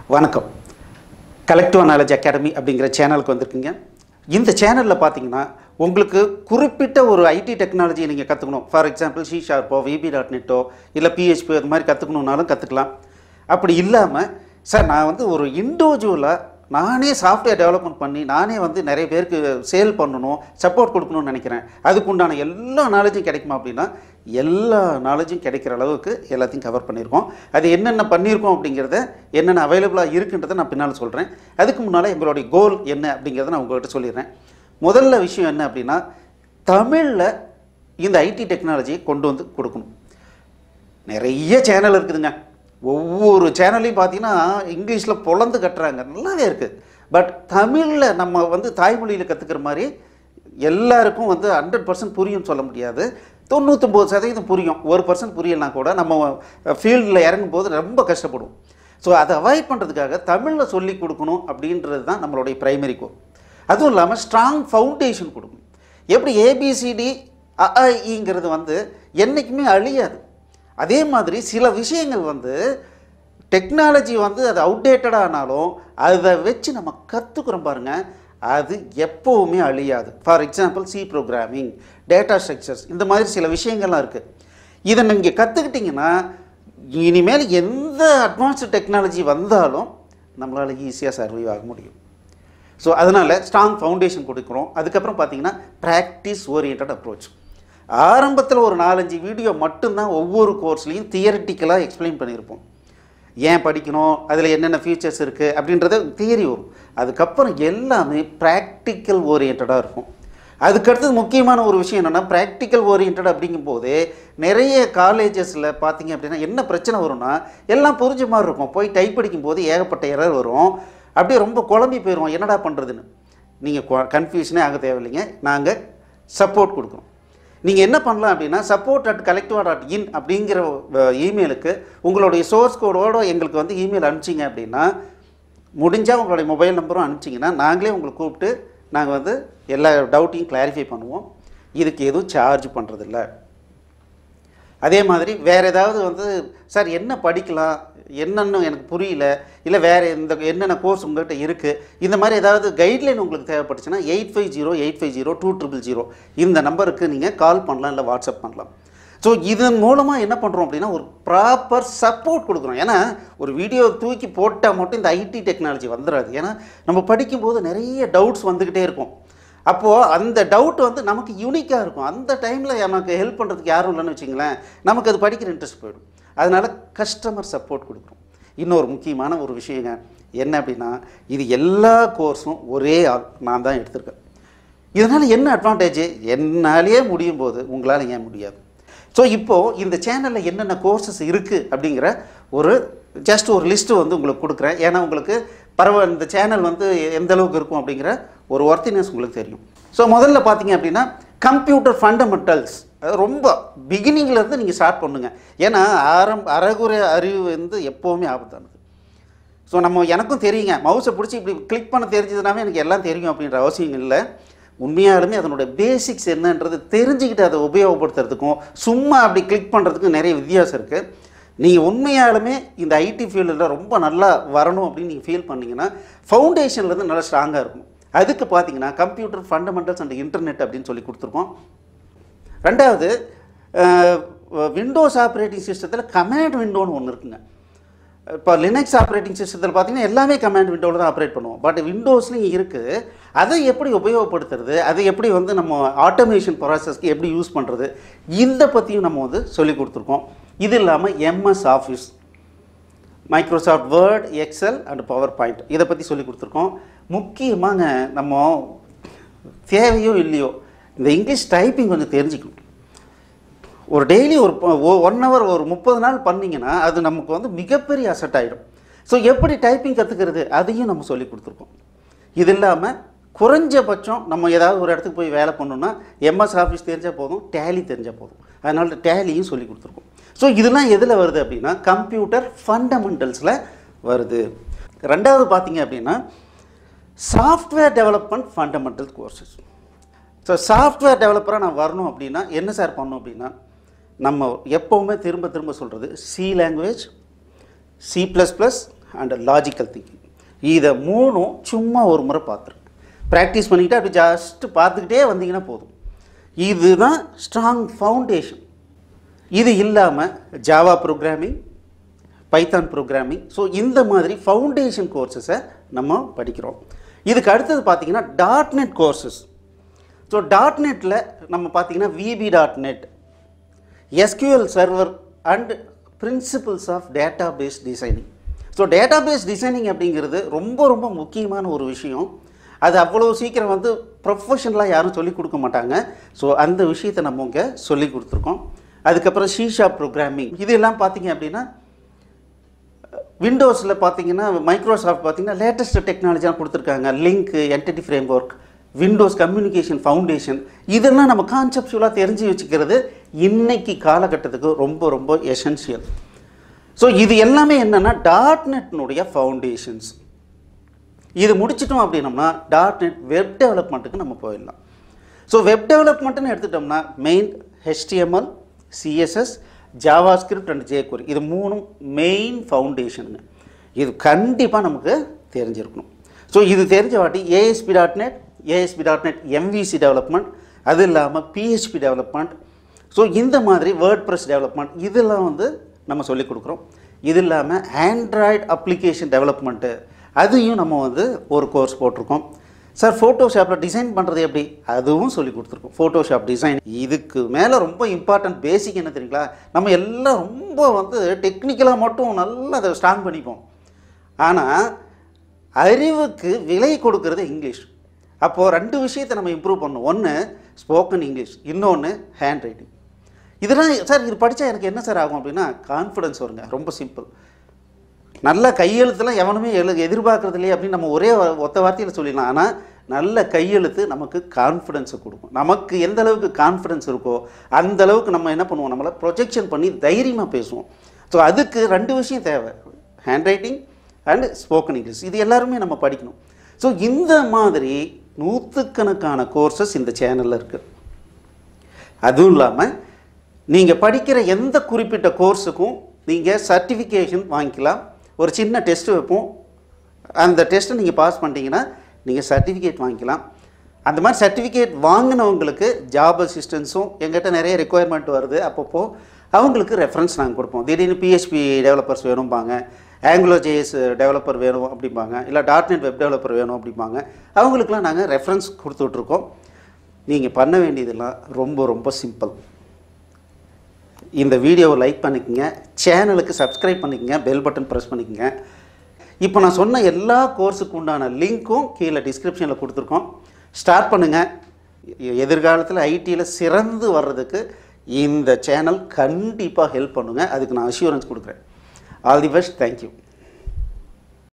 வணக்கம் collective knowledge academy அப்படிங்கிற சேனலுக்கு வந்திருக்கீங்க இந்த சேனலில் பார்த்தீங்கன்னா உங்களுக்கு குறிப்பிட்ட ஒரு ஐடி டெக்னாலஜியை நீங்கள் கற்றுக்கணும் ஃபார் எக்ஸாம்பிள் சி ஷார்ப்போ விபி டாட் நெட்டோ இல்லை பிஹெச்பி அது மாதிரி கற்றுக்கணுன்னாலும் கற்றுக்கலாம் அப்படி இல்லாமல் சார் நான் வந்து ஒரு இண்டிவிஜுவலாக நானே சாஃப்ட்வேர் டெவலப்மெண்ட் பண்ணி நானே வந்து நிறைய பேருக்கு சேல் பண்ணணும் சப்போர்ட் கொடுக்கணும்னு நினைக்கிறேன் அதுக்கு உண்டான எல்லா நாலேஜும் கிடைக்குமா அப்படின்னா எல்லா நாலேஜும் கிடைக்கிற அளவுக்கு எல்லாத்தையும் கவர் பண்ணியிருக்கோம் அது என்னென்ன பண்ணியிருக்கோம் அப்படிங்கிறத என்னென்ன அவைலபிளாக இருக்குன்றதை நான் பின்னால் சொல்கிறேன் அதுக்கு முன்னால் எங்களுடைய கோல் என்ன அப்படிங்கிறத நான் உங்கள்கிட்ட சொல்லிடுறேன் முதல்ல விஷயம் என்ன அப்படின்னா தமிழில் இந்த ஐடி டெக்னாலஜியை கொண்டு வந்து கொடுக்கணும் நிறைய சேனல் இருக்குதுங்க ஒவ்வொரு சேனல்லையும் பார்த்தீங்கன்னா இங்கிலீஷில் பொழந்து கட்டுறாங்க நல்லாவே இருக்குது பட் தமிழில் நம்ம வந்து தாய்மொழியில் கற்றுக்கிற மாதிரி எல்லாருக்கும் வந்து ஹண்ட்ரட் பர்சன்ட் புரியும்னு சொல்ல முடியாது தொண்ணூத்தொம்பது சதவீதம் புரியும் ஒரு பர்சன்ட் புரியலனா கூட நம்ம ஃபீல்டில் இறங்கும் போது ரொம்ப கஷ்டப்படுவோம் ஸோ அதை அவாய்ட் பண்ணுறதுக்காக தமிழில் சொல்லி கொடுக்கணும் அப்படின்றது தான் நம்மளுடைய பிரைமரி கோல் அதுவும் இல்லாமல் ஸ்ட்ராங் ஃபவுண்டேஷன் கொடுக்கணும் எப்படி ஏபிசிடி அஇங்கிறது வந்து என்றைக்குமே அழியாது அதே மாதிரி சில விஷயங்கள் வந்து டெக்னாலஜி வந்து அது அவுடேட்டட் ஆனாலும் அதை வச்சு நம்ம கற்றுக்குறோம் பாருங்கள் அது எப்போவுமே அழியாது for example C programming data structures இந்த மாதிரி சில விஷயங்கள்லாம் இருக்குது இதை நீங்கள் கற்றுக்கிட்டிங்கன்னா இனிமேல் எந்த அட்வான்ஸ்டு டெக்னாலஜி வந்தாலும் நம்மளால் ஈஸியாக சர்வைவ் ஆக முடியும் ஸோ அதனால் ஸ்ட்ராங் ஃபவுண்டேஷன் கொடுக்குறோம் அதுக்கப்புறம் பார்த்தீங்கன்னா ப்ராக்டிஸ் ஓரியன்ட் அப்ரோச் ஆரம்பத்தில் ஒரு நாலஞ்சு வீடியோ மட்டும்தான் ஒவ்வொரு கோர்ஸ்லையும் தியரட்டிக்கலாக எக்ஸ்பிளைன் பண்ணியிருப்போம் ஏன் படிக்கணும் அதில் என்னென்ன ஃபீச்சர்ஸ் இருக்குது அப்படின்றத தியரி வரும் அதுக்கப்புறம் எல்லாமே ப்ராக்டிக்கல் ஓரியன்டாக இருக்கும் அதுக்கடுத்தது முக்கியமான ஒரு விஷயம் என்னென்னா ப்ராக்டிக்கல் ஓரியன்ட் அப்படிங்கும்போது நிறைய காலேஜஸில் பார்த்தீங்க அப்படின்னா என்ன பிரச்சனை வரும்னா எல்லாம் புரிஞ்ச மாதிரி இருக்கும் போய் டைப் படிக்கும்போது ஏகப்பட்ட எரர் வரும் அப்படியே ரொம்ப குழம்பி போயிடுவோம் என்னடா பண்ணுறதுன்னு நீங்கள் கன்ஃபியூஷனே ஆக தேவையில்லைங்க நாங்கள் சப்போர்ட் கொடுக்குறோம் நீங்கள் என்ன பண்ணலாம் அப்படின்னா சப்போர்ட் அட் கலெக்டிவா டாட் இன் அப்படிங்கிற இமெயிலுக்கு உங்களுடைய சோர்ஸ் கோடோட எங்களுக்கு வந்து இமெயில் அனுப்பிச்சிங்க அப்படின்னா முடிஞ்சால் உங்களுடைய மொபைல் நம்பரும் அனுப்பிச்சிங்கன்னா நாங்களே உங்களை கூப்பிட்டு நாங்கள் வந்து எல்லா டவுட்டையும் கிளாரிஃபை பண்ணுவோம் இதுக்கு எதுவும் சார்ஜ் பண்ணுறதில்ல அதே மாதிரி வேறு ஏதாவது வந்து சார் என்ன படிக்கலாம் என்னன்னு எனக்கு புரியல இல்லை வேறு இந்த என்னென்ன கோர்ஸ் உங்கள்கிட்ட இருக்குது இந்த மாதிரி ஏதாவது கைட்லைன் உங்களுக்கு தேவைப்பட்டுச்சுன்னா eight five zero eight five zero two triple zero இந்த நம்பருக்கு நீங்கள் கால் பண்ணலாம் இல்லை வாட்ஸ்அப் பண்ணலாம் ஸோ இதன் மூலமாக என்ன பண்ணுறோம் அப்படின்னா ஒரு ப்ராப்பர் சப்போர்ட் கொடுக்குறோம் ஏன்னா ஒரு வீடியோ தூக்கி போட்டால் மட்டும் இந்த ஐடி டெக்னாலஜி வந்துடாது ஏன்னா நம்ம படிக்கும்போது நிறைய டவுட்ஸ் வந்துக்கிட்டே இருக்கும் அப்போது அந்த டவுட் வந்து நமக்கு யூனிக்காக இருக்கும் அந்த டைமில் நமக்கு ஹெல்ப் பண்ணுறதுக்கு யாரும் இல்லைன்னு வச்சிங்களேன் நமக்கு அது படிக்கிற இன்ட்ரெஸ்ட் போயிடும் அதனால் கஸ்டமர் சப்போர்ட் கொடுக்குறோம் இன்னொரு முக்கியமான ஒரு விஷயங்க என்ன அப்படின்னா இது எல்லா கோர்ஸும் ஒரே ஆள் நான் தான் எடுத்திருக்கேன் இதனால் என்ன அட்வான்டேஜ் என்னாலேயே முடியும் போது உங்களால் ஏன் முடியாது ஸோ இப்போது இந்த சேனலில் என்னென்ன கோர்சஸ் இருக்குது அப்படிங்கிற ஒரு ஜஸ்ட் ஒரு லிஸ்ட்டு வந்து உங்களுக்கு கொடுக்குறேன் ஏன்னா உங்களுக்கு பரவாயில்ல இந்த சேனல் வந்து எந்த அளவுக்கு இருக்கும் அப்படிங்கிற ஒரு ஒர்த்தினஸ் உங்களுக்கு தெரியும் ஸோ முதல்ல பார்த்தீங்க அப்படின்னா கம்ப்யூட்டர் ஃபண்டமெண்டல்ஸ் ரொம்ப பிகினிங்லேருந்து நீங்கள் ஸ்டார்ட் பண்ணுங்க ஏன்னா ஆரம் அறகுறை அறிவு வந்து எப்போவுமே ஆபத்தானது ஸோ நம்ம எனக்கும் தெரியுங்க மவுஸை பிடிச்சி இப்படி கிளிக் பண்ண தெரிஞ்சதுனாவே எனக்கு எல்லாம் தெரியும் அப்படின்ற அவசியம் இல்லை உண்மையாலுமே அதனுடைய பேசிக்ஸ் என்னன்றது தெரிஞ்சுக்கிட்டு அதை உபயோகப்படுத்துறதுக்கும் சும்மா அப்படி கிளிக் பண்ணுறதுக்கும் நிறைய வித்தியாசம் இருக்குது நீங்கள் உண்மையாலுமே இந்த ஐடி ஃபீல்டில் ரொம்ப நல்லா வரணும் அப்படின்னு நீங்கள் ஃபீல் பண்ணீங்கன்னா ஃபவுண்டேஷன்லேருந்து நல்லா ஸ்ட்ராங்காக இருக்கும் அதுக்கு பார்த்தீங்கன்னா கம்ப்யூட்டர் ஃபண்டமெண்டல்ஸ் அண்ட் இன்டர்நெட் அப்படின்னு சொல்லி கொடுத்துருக்கோம் ரெண்டாவது விண்டோஸ் ஆப்ரேட்டிங் சிஸ்டத்தில் கமாண்ட் விண்டோன்னு ஒன்று இருக்குங்க இப்போ லினக்ஸ் ஆப்ரேட்டிங் சிஸ்டத்தில் பார்த்தீங்கன்னா எல்லாமே கமாண்ட் விண்டோவில் தான் ஆப்ரேட் பண்ணுவோம் பட் விண்டோஸ்லையும் இருக்குது அதை எப்படி உபயோகப்படுத்துறது அதை எப்படி வந்து நம்ம ஆட்டோமேஷன் ப்ராசஸ்க்கு எப்படி யூஸ் பண்ணுறது இதை பற்றியும் நம்ம வந்து சொல்லி கொடுத்துருக்கோம் இது இல்லாமல் MS Office Microsoft Word Excel and PowerPoint இதை பற்றி சொல்லி கொடுத்துருக்கோம் முக்கியமாங்க நம்ம தேவையோ இல்லையோ இந்த இங்கிலீஷ் டைப்பிங் கொஞ்சம் தெரிஞ்சுக்கணும் ஒரு டெய்லி ஒரு ஒன் ஹவர் ஒரு முப்பது நாள் பண்ணிங்கன்னா அது நமக்கு வந்து மிகப்பெரிய அசட் ஆகிடும் ஸோ எப்படி டைப்பிங் கற்றுக்கிறது அதையும் நம்ம சொல்லி கொடுத்துருக்கோம் இது இல்லாமல் குறைஞ்சபட்சம் நம்ம ஏதாவது ஒரு இடத்துக்கு போய் வேலை பண்ணோம்னா எம்எஸ் ஆஃபீஸ் தெரிஞ்சால் போதும் டேலி தெரிஞ்சால் போதும் அதனால் டேலியும் சொல்லி கொடுத்துருக்கோம் ஸோ இதெல்லாம் எதில் வருது அப்படின்னா கம்ப்யூட்டர் ஃபண்டமெண்டல்ஸில் வருது ரெண்டாவது பார்த்தீங்க அப்படின்னா software development fundamental courses so software டெவலப்பராக நான் வரணும் அப்படின்னா என்ன சார் பண்ணணும் அப்படின்னா நம்ம எப்போவுமே திரும்ப திரும்ப சொல்கிறது C language C plus plus and logical thinking இதை மூணும் சும்மா ஒரு முறை பார்த்துருங்க ப்ராக்டிஸ் பண்ணிக்கிட்டு அப்படி ஜஸ்ட் பார்த்துக்கிட்டே வந்தீங்கன்னா போதும் இதுதான் ஸ்ட்ராங் ஃபவுண்டேஷன் இது இல்லாமல் Java programming Python programming so இந்த மாதிரி ஃபவுண்டேஷன் கோர்சஸை நம்ம படிக்கிறோம் இதுக்கு அடுத்தது பார்த்தீங்கன்னா dot net courses so dot நெட்டில் நம்ம பார்த்தீங்கன்னா VB dot net SQL server and principles of database designing so database designing அப்படிங்கிறது ரொம்ப ரொம்ப முக்கியமான ஒரு விஷயம் அது அவ்வளோ சீக்கிரம் வந்து ப்ரொஃபஷனலாக யாரும் சொல்லிக் கொடுக்க மாட்டாங்க ஸோ அந்த விஷயத்தை நம்ம இங்கே சொல்லி கொடுத்துருக்கோம் அதுக்கப்புறம் ஷீஷா ப்ரோக்ராமிங் இதெல்லாம் பார்த்தீங்க அப்படின்னா விண்டோஸில் பார்த்தீங்கன்னா மைக்ரோசாஃப்ட் பார்த்தீங்கன்னா லேட்டஸ்ட் டெக்னாலஜிலாம் கொடுத்துருக்காங்க LINQ entity framework Windows communication foundation இதெல்லாம் நம்ம கான்செப்டுவலாக தெரிஞ்சு வச்சுக்கிறது இன்னைக்கு காலகட்டத்துக்கு ரொம்ப ரொம்ப எசென்ஷியல் ஸோ இது எல்லாமே என்னென்னா டாட் நெட்னுடைய ஃபவுண்டேஷன்ஸ் இது முடிச்சிட்டோம் அப்படின்னம்னா டாட் நெட் வெப் டெவலப்மெண்ட்டுக்கு நம்ம போயிடலாம் ஸோ வெப் டெவலப்மெண்ட்டுன்னு எடுத்துட்டோம்னா main HTML CSS JavaScript and jQuery இது மூணும் மெயின் ஃபவுண்டேஷனுங்க இது கண்டிப்பாக நமக்கு தெரிஞ்சிருக்கணும் ஸோ இது தெரிஞ்ச வாட்டி ASP dot net ASP dot net MVC development அது இல்லாமல் பிஹெச்பி டெவலப்மெண்ட் ஸோ இந்த மாதிரி வேர்ட் ப்ரெஸ் டெவலப்மெண்ட் இதெல்லாம் வந்து நம்ம சொல்லிக் கொடுக்குறோம் இது இல்லாமல் ஆண்ட்ராய்டு அப்ளிகேஷன் டெவலப்மெண்ட்டு அதையும் நம்ம வந்து ஒரு கோர்ஸ் போட்டிருக்கோம் சார் ஃபோட்டோஷாப்பில் டிசைன் பண்ணுறது எப்படி அதுவும் சொல்லி கொடுத்துருக்கோம் ஃபோட்டோஷாப் டிசைன் இதுக்கு மேலே ரொம்ப இம்பார்ட்டன்ட் பேசிக் என்ன தெரியுங்களா நம்ம எல்லாம் ரொம்ப வந்து டெக்னிக்கலாக மட்டும் நல்லா அதை ஸ்ட்ராங் பண்ணிப்போம் ஆனால் அறிவுக்கு விலை கொடுக்கறது இங்கிலீஷ் அப்போது ரெண்டு விஷயத்தை நம்ம இம்ப்ரூவ் பண்ணணும் ஒன்று ஸ்போக்கன் இங்கிலீஷ் இன்னொன்று ஹேண்ட் ரைட்டிங் இதெல்லாம் சார் இது படித்தா எனக்கு என்ன சார் ஆகும் அப்படின்னா கான்ஃபிடன்ஸ் வருங்க ரொம்ப சிம்பிள் நல்ல கையெழுத்துலாம் எவனுமே எழு எதிர்பார்க்கறது இல்லையே அப்படின்னு நம்ம ஒரே வ- ஒத்த வார்த்தையில் சொல்லிடலாம் ஆனால் நல்ல கையெழுத்து நமக்கு கான்ஃபிடென்ஸை கொடுக்கும் நமக்கு எந்த அளவுக்கு கான்ஃபிடென்ஸ் இருக்கோ அந்த அளவுக்கு நம்ம என்ன பண்ணுவோம் நம்மளை ப்ரொஜெக்ஷன் பண்ணி தைரியமாக பேசுவோம் ஸோ அதுக்கு ரெண்டு விஷயம் தேவை handwriting and spoken English இது எல்லாருமே நம்ம படிக்கணும் ஸோ இந்த மாதிரி நூற்றுக்கணக்கான கோர்சஸ் இந்த சேனலில் இருக்குது அதுவும் இல்லாமல் நீங்கள் படிக்கிற எந்த குறிப்பிட்ட கோர்ஸுக்கும் நீங்கள் சர்டிஃபிகேஷன் வாங்கிக்கலாம் ஒரு சின்ன டெஸ்ட் வைப்போம் அந்த டெஸ்ட்டை நீங்கள் பாஸ் பண்ணிட்டீங்கன்னா நீங்கள் சர்டிஃபிகேட் வாங்கிக்கலாம் அந்த மாதிரி சர்டிஃபிகேட் வாங்கினவங்களுக்கு ஜாப் அசிஸ்டன்ஸும் எங்கிட்ட நிறைய ரெக்குயர்மெண்ட் வருது அப்பப்போ அவங்களுக்கு ரெஃபரன்ஸ் நாங்கள் கொடுப்போம் திடீர்னு பிஹெச்பி டெவலப்பர்ஸ் வேணும்பாங்க ஆங்குலோ ஜேஎஸ் டெவலப்பர் வேணும் அப்படிம்பாங்க இல்லை டாட் நெட் வெப் டெவலப்பர் வேணும் அப்படிம்பாங்க அவங்களுக்குலாம் நாங்கள் ரெஃபரன்ஸ் கொடுத்துட்ருக்கோம் நீங்கள் பண்ண வேண்டியதெல்லாம் ரொம்ப ரொம்ப சிம்பிள் இந்த வீடியோவை லைக் பண்ணிக்கங்க சேனலுக்கு சப்ஸ்கிரைப் பண்ணிக்கங்க பெல் பட்டன் ப்ரெஸ் பண்ணிக்கங்க இப்போ நான் சொன்ன எல்லா கோர்ஸுக்கு உண்டான லிங்க்கும் கீழே டிஸ்கிரிப்ஷனில் கொடுத்துருக்கோம் ஸ்டார்ட் பண்ணுங்கள் எதிர்காலத்தில் ஐடியில் சிறந்து வர்றதுக்கு இந்த சேனல் கண்டிப்பாக ஹெல்ப் பண்ணுங்க அதுக்கு நான் அஷூரன்ஸ் கொடுக்குறேன் ஆல் தி பெஸ்ட் தேங்க்யூ